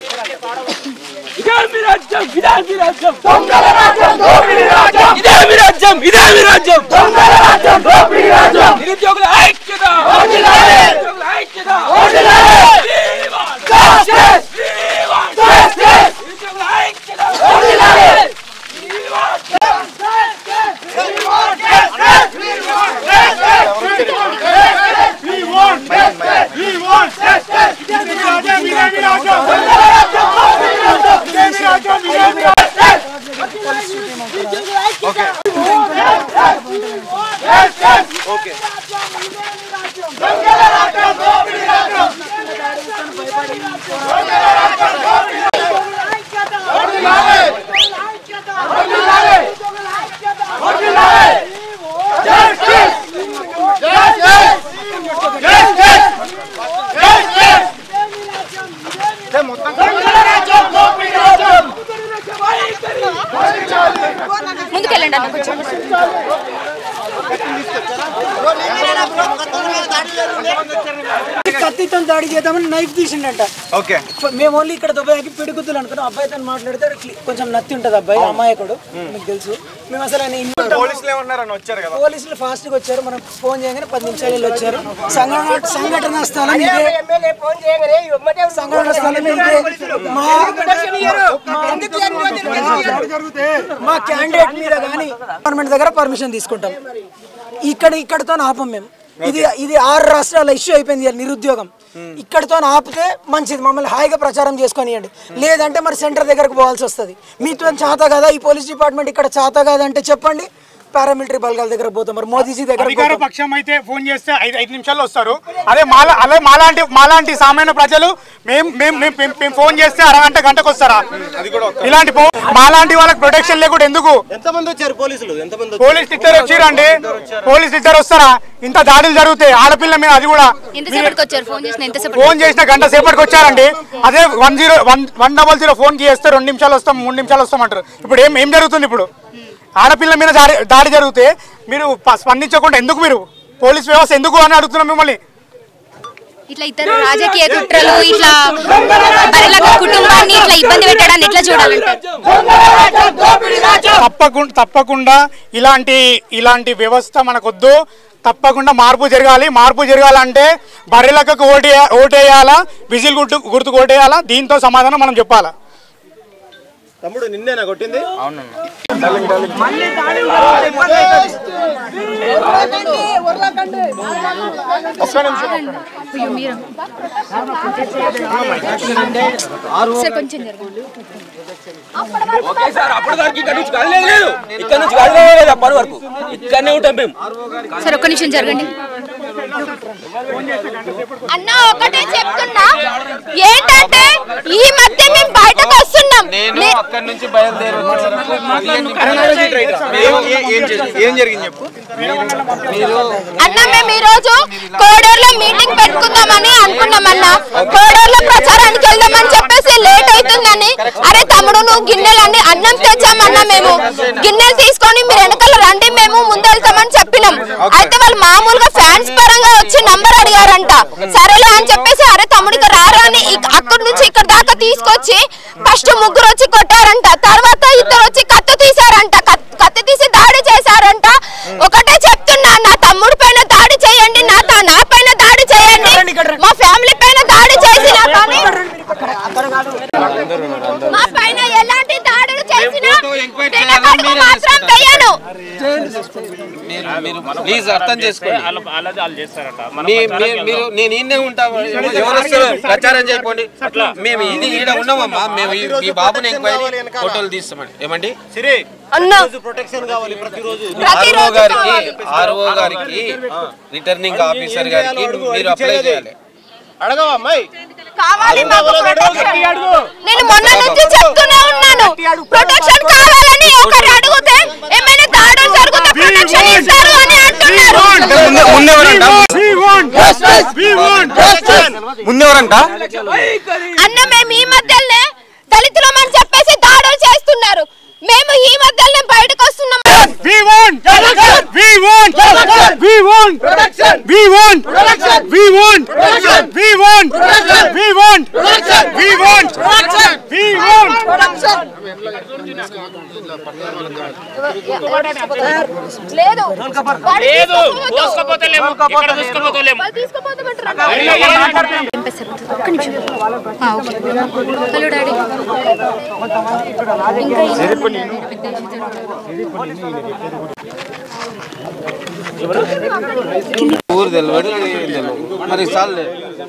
ఇదే మీ రాజ్యం ఇదే మీ రాజ్యం దొంగల రాజ్యం దోపిడీ రాజ్యం ఇదే మీ రాజ్యం ఇదే మీ రాజ్యం దొంగల రాజ్యం దోపిడీ రాజ్యం నిరుద్యోగుల ఐక్యత ఓడిలాలే నిరుద్యోగుల ఐక్యత ఓడిలాలే జస్టిస్ జస్టిస్ నిరుద్యోగుల ఐక్యత ఓడిలాలే ముందుకెళ్ళండి అన్న కొంచెం కత్తితో దాడి చేద్దామని నైఫ్ తీసిండంట ఓకే మేము ఓన్లీ ఇక్కడ దుబాయ్కి పిడుగుతులు అనుకున్నాం అబ్బాయి తను మాట్లాడితే క్లి- కొంచెం నత్తి ఉంటుంది అబ్బాయి అమాయకుడు మీకు తెలుసు మేము అసలు ఆయన ఇన్వాల్వ్ పోలీసులు ఏమన్నారని వచ్చారు కదా పోలీసులు ఫాస్ట్ గా వచ్చారు మనం ఫోన్ చేయగానే పది నిమిషాలు వచ్చారు సంఘటన సంఘటన స్థలం ఇదే సంఘటన స్థలం ఇదే మా మా క్యాండిడేట్ మీద కానీ గవర్నమెంట్ దగ్గర పర్మిషన్ తీసుకుంటాం ఇక్కడ ఇక్కడతో ఆపం మేము ఇది ఇది ఆరు రాష్ట్రాల ఇష్యూ అయిపోయింది ఇవాళ నిరుద్యోగం ఇక్కడతో ఆపితే మంచిది మమ్మల్ని హాయిగా ప్రచారం చేసుకొనియండి లేదంటే మరి సెంటర్ దగ్గరకు పోవాల్సి వస్తుంది మీతో చేత కదా ఈ పోలీస్ డిపార్ట్మెంట్ ఇక్కడ చేత కాదంటే చెప్పండి పారామిలిటరీ బలగాల దగ్గర పోతాం మరి మోదీజీ దగ్గర అధికార పక్షం అయితే ఫోన్ చేస్తే ఐదు ఐదు నిమిషాల్లో వస్తారు అదే మాలా అదే మాలాంటి మాలాంటి సామాన్య ప్రజలు మేము మేము మేము- మేము మేము ఫోన్ చేస్తే అరగంట గంటకు వస్తారా ఇలాంటి ఫోన్ మాలాంటి వాళ్ళకి ప్రొటెక్షన్ లేకుండా ఎందుకు ఎంతమంది వచ్చారు పోలీసులు ఎంతమంది పోలీస్ ఇద్దరు వచ్చిరండి పోలీస్ ఇద్దరు వస్తారా ఇంత దాడులు జరుగుతాయి ఆడపిల్ల మీద అది కూడా ఎంతసేపటికి వచ్చారు ఫోన్ చేసిన ఎంతసేపటి ఫోన్ చేసిన గంట సేపటికి వచ్చారండి అదే one zero one one double zero phone చేస్తే రెండు నిమిషాలు వస్తాం మూడు నిమిషాలు వస్తాం అంటారు ఇప్పుడు ఏం ఏం జరుగుతుంది ఇప్పుడు ఆడపిల్ల మీద దాడి దాడి జరిగితే మీరు ప- స్పందించకుండా ఎందుకు మీరు పోలీస్ వ్యవస్థ ఎందుకు అని అడుగుతున్నాం మిమ్మల్ని ఇట్లా ఇతర రాజకీయ కుట్రలు ఇట్లా బరిలక కుటుంబాన్ని ఇట్లా ఇబ్బంది పెట్టడాన్ని ఎట్లా చూడాలంటారు తప్పకుండా తప్పకుండా ఇలాంటి ఇలాంటి వ్యవస్థ మనకొద్దు తప్పకుండా మార్పు జరగాలి మార్పు జరగాలంటే బర్రెలకు ఓటే ఓటేయాలా విజిల్ గుర్తు గుర్తుకు ఓటేయాలా దీంతో సమాధానం మనం చెప్పాలా తమ్ముడు నిన్నేనా కొట్టింది సార్ కొంచెం జరగండి ఓకే సార్ అప్పుడు దానికి ఇక్కడ నుంచి కదలేదు లేదు ఇక్కడ నుంచి కదలేదు అప్పటి వరకు ఇక్కడనే ఉంటాం మేము సార్ ఒక్క నిమిషం జరగండి అన్న ఒకటే చెప్తున్నా ఏంటంటే ఈ మధ్య మేము బయటకు వస్తున్నాం నేను అక్కడి నుంచి బయలుదేరి ఏం జరిగింది చెప్పు అన్న మేము ఈ రోజు కోడూరులో మీటింగ్ పెట్టుకుందామని అనుకున్నాం అన్న కోడూరులో ప్రచారానికి వెళ్దామని చెప్పేసి లేట్ అవుతుందని అరే తమ్ముడు నువ్వు గిన్నెలన్నీ అన్నం తెచ్చామన్నా మేము గిన్నెలు తీసుకొని మీరు వెనకాల రండి మేము ముందు వెళ్తామని చెప్పినాం అయితే వాళ్ళు మామూలుగా ఫ్యాన్స్ పరంగా వచ్చి నంబర్ అడిగారంట సరేలే అని చెప్పేసి అరే తమ్ముడికి రారా అని ఇక్- అక్కడి నుంచి ఇక్కడ దాకా తీసుకొచ్చి ఫస్ట్ ముగ్గురు వచ్చి కొట్టారంట తర్వాత ఇద్దరు వచ్చి కత్తి తీశారంట కత్- కత్తి తీసి దాడి చేశారంట ఒకటే చెప్తున్నా నా తమ్ముడి పైన దాడి చేయండి నా తా- నా పైన దాడి చేయండి మా ఫ్యామిలీ పైన దాడి చేసినా కానీ మా పైన ఎలాంటి దాడులు చేసినా వెనకడుగు మాత్రం వేయను ప్లీజ్ అర్థం చేసుకోండి మీ- మీ- మీరు నేను ఈయనే ఉంటా ఎవరు వస్తారో ప్రచారం చేయకండి మేము ఇది ఈడ ఉన్నామమ్మా మేము ఈ- మీ బాబుని ఎంక్వైరీ ఫోటోలు తీస్తామండి ఏమండి సిరి అన్న ప్రొటెక్షన్ కావాలి ప్రతిరోజు ఆర్ఓ ప్రతిరోజు గారికి కావాలి. ఆర్ఓ గారికి రిటర్నింగ్ ఆఫీసర్ గారికి మీరు అప్లై చేయాలి అడగవా అమ్మాయి కావాలి మాకు ప్రొటెక్షన్ నేను మొన్న నుంచి చెప్తూనే ఉన్నాను ప్రొటెక్షన్ కావాలని ఒకరు అడిగితే ఏమైనా దాడులు జరిగితే ప్రొటెక్షన్ ఇస్తారు అని అంటున్నారు ముందెవరంట ముందెవరంట అన్న మేము ఈ మధ్యలోనే దళితులం అని చెప్పేసి దాడులు చేస్తున్నారు మేము ఈ మధ్యలోనే బయటకు వస్తున్నాం We want! We want! We want! We want! We want! We want! We want! We want! లేదు వాడు లేదు తీసుకోపోతావు. దోసుకపోతలేము ఇక్కడ దోసుకపోతలేము వాళ్ళు తీసుకోపోతామంటారు ఒక్క నిమిషం ఆ, ఓకే హలో డాడీ ఇంకా ఏమన్నా పెద్ద issue జరుగుతుంది. ఊరు తెలియదు ఏం తెలియదు మరి చాలే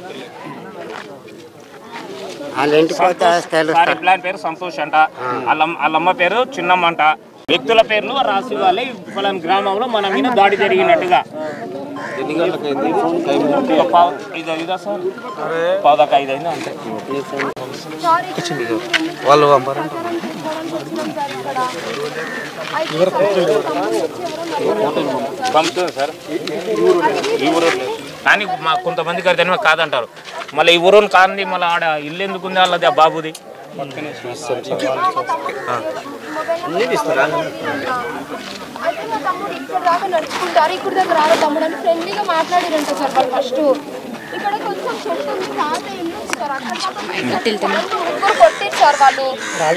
సార్ ప్లాన్ పేరు సంతోష్ అంట వాళ్ళ వాళ్ళమ్మ పేరు చిన్నమ్మ అంట వ్యక్తుల పేర్లు రాసి వాళ్ళే ఫలానా గ్రామంలో మన మీద దాడి జరిగినట్టుగా ఎన్ని గంటలకు అయింది టైం ఒక పావు ఐదు ఐదా సార్ పావుదాకా ఐదు అయిందా అంతే వాళ్ళు పంపారంట పంపుతుంది సార్ ఈ ఊరు కానీ మా కొంతమందికి అర్థం కాదంటారు మళ్ళీ ఈ ఊరు కాదండి మళ్ళీ ఆడ ఇల్లు ఎందుకు ఉంది వాళ్ళది ఆ బాబుది అయితే మా తమ్ముడు ఇక్కడ దాకా నడుచుకుంటారు ఇక్కడ దగ్గర రారు తమ్ముడు అని ఫ్రెండ్లీగా మాట్లాడిరంట సార్ వాళ్ళు ఫస్ట్ ఇక్కడ కొంచెం చెట్టు ఉంది పాత ఇల్లు ఉంది సార్ అక్కడ దాకా ముగ్గురు కొట్టిరు సార్ వాళ్ళు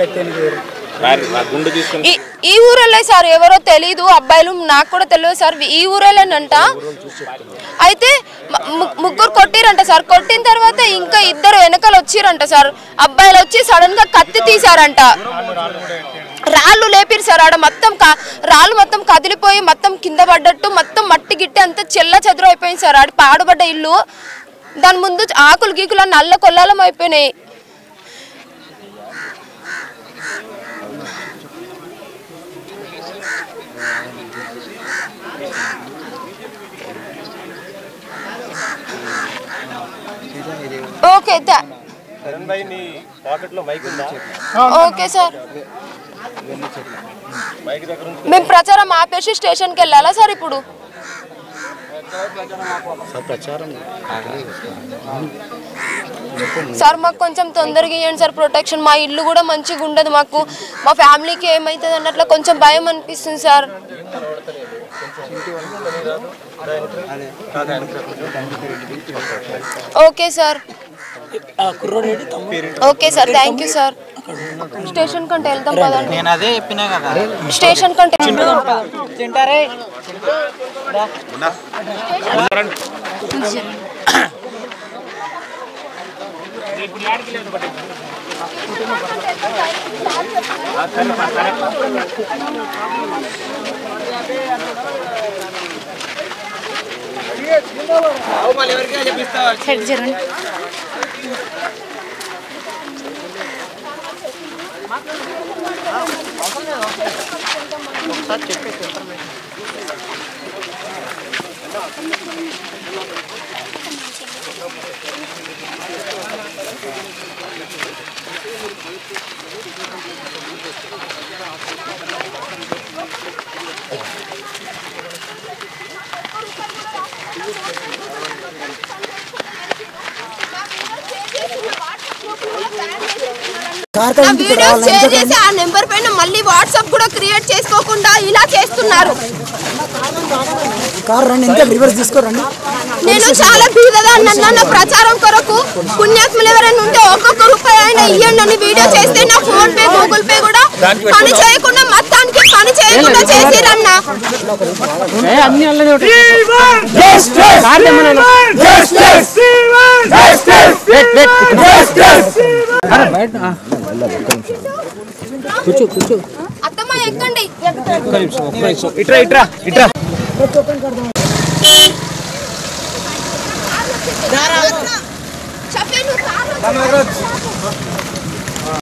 గుండు తీసుకుని ఈ ఈ ఊరల్లే సార్ ఎవరో తెలీదు అబ్బాయిలు నాకు కూడా తెలియదు సార్ ఈ ఊరేలేనంట అయితే మ- ము- ముగ్గురు కొట్టిరంట సార్ కొట్టిన తర్వాత ఇంకా ఇద్దరు వెనకాల వచ్చిరంట సార్ అబ్బాయిలు వచ్చి సడన్ గా కత్తి తీసారంట రాళ్ళు లేపిరు సార్ ఆడ మొత్తం కా- రాళ్ళు మొత్తం కదిలిపోయి మొత్తం కింద పడ్డట్టు మొత్తం మట్టి గిట్టి అంతా చెల్ల చెదురు అయిపోయింది సార్ ఆడ పాడుబడ్డ ఇల్లు దాని ముందు ఆకులు గీకులు అన్ని అల్ల కొల్లాలం అయిపోయినాయి ఓకే థా- ఓకే సార్ మేము ప్రచారం ఆపేసి స్టేషన్కి వెళ్ళాలా సార్ ఇప్పుడు సార్ మాకు కొంచెం తొందరగా ఇవ్వండి సార్ ప్రొటెక్షన్ మా ఇల్లు కూడా మంచిగా ఉండదు మాకు మా ఫ్యామిలీకి ఏమవుతుంది అన్నట్లు కొంచెం భయం అనిపిస్తుంది sir okay sir okay sir thank you sir station కంటే వెళ్తాం పదండి నేను అదే చెప్పినా కదా స్టేషన్ కంటే తింటారే సైడ్ జరగండి కార్తీక్ ఆ ఇంటికి వీడియో రావాలని షేర్ చేసి ఆ నెంబర్ పైన మళ్ళీ వాట్సాప్ కూడా క్రియేట్ చేసుకోకుండా ఇలా చేస్తున్నారు కార్ రండి ఎంత రివర్స్ తీసుకోరండి నేను చాలా బీదదాన్ని అన్న ప్రచారం కొరకు పుణ్యాత్ములు ఎవరైనా ఉంటే ఒక్కొక్క రూపాయి అయినా ఇవ్వండి అని వీడియో చేస్తే నా ఫోన్ పే గూగుల్ పే కూడా పని చేయకుండా మొత్తానికి పని చేయకుండా చేసిరన్న అత్తమ్మ ఎక్కండి ఇట్రా ఇట్రా ఇట్రా షఫీ, నువ్వు కార్లో